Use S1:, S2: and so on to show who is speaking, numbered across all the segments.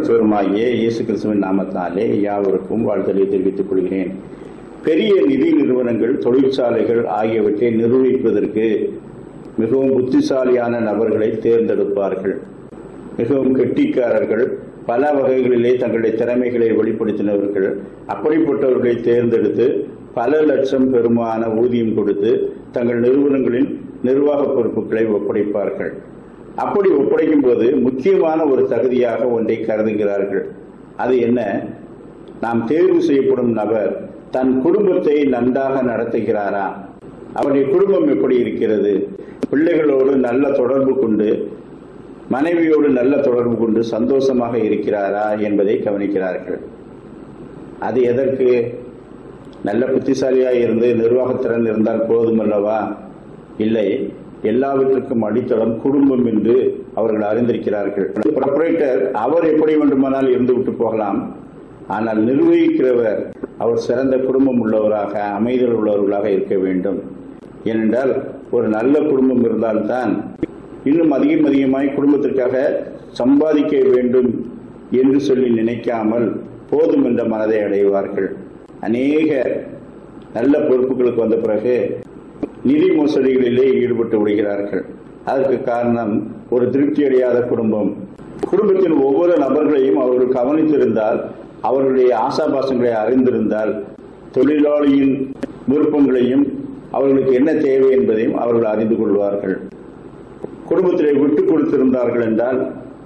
S1: ரட்சகருமாகிய இயேசு கிறிஸ்துவின் நாமத்தாலே யாவருக்கும் வாழ்த்தலை தெரிவித்துக் கொள்கிறேன் பெரிய நிதி நிறுவனங்கள் தொழிற்சாலைகள் ஆகியவற்றை நிர்வகிப்பதற்கு மிகவும் புத்திசாலியான நபர்களை தேர்ந்தெடுப்பார்கள் மிகவும் கெட்டிக்காரர்கள் பல வகைகளிலே தங்களுடைய திறமைகளை வெளிப்படுத்தினவர்கள் அப்படிப்பட்டவர்களை தேர்ந்தெடுத்து பல லட்சம் பெருமான ஊதியம் கொடுத்து தங்கள் நிறுவனங்களின் நிர்வாக பொறுப்புகளை ஒப்படைப்பார்கள் அப்படி ஒப்படைக்கும் போது முக்கியமான ஒரு தகுதியாக ஒன்றை கருதுகிறார்கள் அது என்ன நாம் தேர்வு செய்யப்படும் நபர் தன் குடும்பத்தை நன்றாக நடத்துகிறாரா அவருடைய குடும்பம் எப்படி இருக்கிறது பிள்ளைகளோடு நல்ல தொடர்பு கொண்டு மனைவியோடு நல்ல தொடர்பு கொண்டு சந்தோஷமாக இருக்கிறாரா என்பதை கவனிக்கிறார்கள் அது எதற்கு நல்ல புத்திசாலியாக இருந்து நிர்வாகத்திறன் இருந்தால் போதுமல்லவா இல்லை எல்லாவற்றுக்கும் அடித்தளம் குடும்பம் என்று அவர்கள் அறிந்திருக்கிறார்கள் ப்ரொப்ரேட்டர் அவர் எப்படி வேண்டுமானால் இருந்து விட்டு போகலாம் ஆனால் நிர்வகிக்கிறவர் அவர் சிறந்த குடும்பம் உள்ளவராக அமைதல் உள்ளவர்களாக இருக்க வேண்டும் ஏனென்றால் ஒரு நல்ல குடும்பம் இருந்தால்தான் இன்னும் அதிகம் அதிகமாய் குடும்பத்திற்காக சம்பாதிக்க வேண்டும் என்று சொல்லி நினைக்காமல் போதும் என்ற மனதை அடைவார்கள் அநேக நல்ல பொறுப்புகளுக்கு வந்த பிறகு நிதி மோசடிகளிலே ஈடுபட்டு விடுகிறார்கள் அதற்கு காரணம் ஒரு திருப்தி அடையாத குடும்பம் குடும்பத்தின் ஒவ்வொரு நபர்களையும் அவர்கள் கவனித்திருந்தால் அவர்களுடைய ஆசாபாசங்களை அறிந்திருந்தால் தொழிலாளியின் விருப்பங்களையும் அவர்களுக்கு என்ன தேவை என்பதையும் அவர்கள் அறிந்து கொள்வார்கள் குடும்பத்திலே விட்டு கொடுத்திருந்தார்கள் என்றால்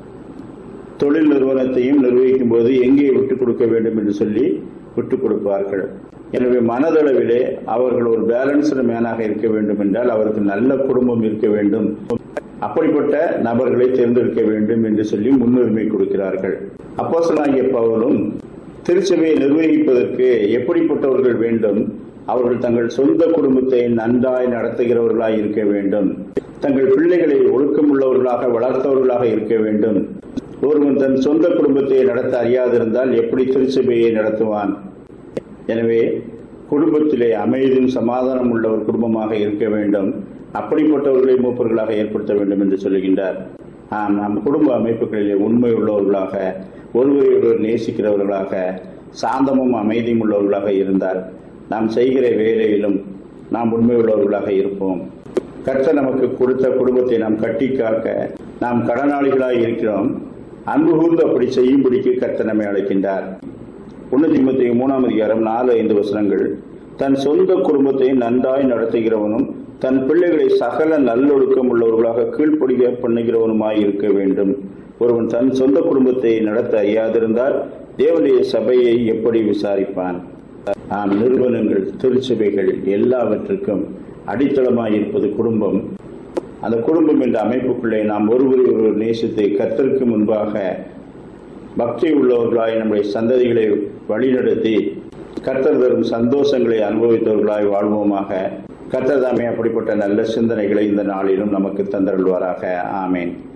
S1: தொழில் நிறுவனத்தையும் நிர்வகிக்கும் போது எங்கே விட்டுக் கொடுக்க வேண்டும் என்று சொல்லி விட்டுக் கொடுப்பார்கள் எனவே மனதளவிலே அவர்கள் ஒரு பேலன்ஸ்டு மேனாக இருக்க வேண்டும் என்றால் அவருக்கு நல்ல குடும்பம் இருக்க வேண்டும் அப்படிப்பட்ட நபர்களை தேர்ந்தெடுக்க வேண்டும் என்று சொல்லி முன்னுரிமை கொடுக்கிறார்கள் அப்போசனாகிய பவுலும் திருச்சபையை நிர்வகிப்பதற்கு எப்படிப்பட்டவர்கள் வேண்டும் அவர்கள் தங்கள் சொந்த குடும்பத்தை நன்றாய் நடத்துகிறவர்களாய் இருக்க வேண்டும் தங்கள் பிள்ளைகளை ஒழுக்கமுள்ளவர்களாக வளர்த்தவர்களாக இருக்க வேண்டும் ஒருவன் தன் சொந்த குடும்பத்தை நடத்த அறியாதிருந்தால் எப்படி திருச்சபையை நடத்துவான் எனவே குடும்பத்திலே அமைதியும் சமாதானம் உள்ள ஒரு குடும்பமாக இருக்க வேண்டும் அப்படிப்பட்டவர்களை மூப்பர்களாக ஏற்படுத்த வேண்டும் என்று சொல்லுகின்றார் ஆம் நம் குடும்ப அமைப்புகளிலே உண்மை உள்ளவர்களாக ஒருவரை ஒருவர் நேசிக்கிறவர்களாக சாந்தமும் அமைதியும் உள்ளவர்களாக இருந்தால் நாம் செய்கிற வேலையிலும் நாம் உண்மை உள்ளவர்களாக இருப்போம் கர்த்தர் நமக்கு கொடுத்த குடும்பத்தை நாம் கட்டி காக்க நாம் கடனாளிகளாக இருக்கிறோம் அன்பு கூர்ந்து அப்படி செய்யும்படிக்கு கர்த்தர் நம்மை அழைக்கின்றார் உன்னதி முத்தி மூணாம் அதிகாரம் நாலு ஐந்து வசனங்கள் தன் சொந்த குடும்பத்தை நன்றாய் நடத்துகிறவனும் தன் பிள்ளைகளை சகல நல்லொழுக்கம் உள்ளவர்களாக கீழ்ப்படிய பண்ணுகிறவனுமாய் இருக்க வேண்டும் ஒருவன் தன் சொந்த குடும்பத்தை நடத்த அறியாதிருந்தால் தேவனுடைய சபையை எப்படி விசாரிப்பான் ஆம் நிறுவனங்கள் திருச்சபைகள் எல்லாவற்றுக்கும் அடித்தளமாய் இருப்பது குடும்பம் அந்த குடும்பம் என்ற அமைப்புக்குள்ளே நாம் ஒருவரை ஒருவர் நேசித்து கத்தருக்கு முன்பாக பக்தி உள்ளவர்களாய் நம்முடைய சந்ததிகளை வழிநடத்தி கர்த்தர் தரும் சந்தோஷங்களை அனுபவித்தவர்களாய் வாழ்வோமாக கர்த்தர் தாமே அப்படிப்பட்ட நல்ல சிந்தனைகளை இந்த நாளிலும் நமக்கு தந்தருள்வாராக ஆமேன்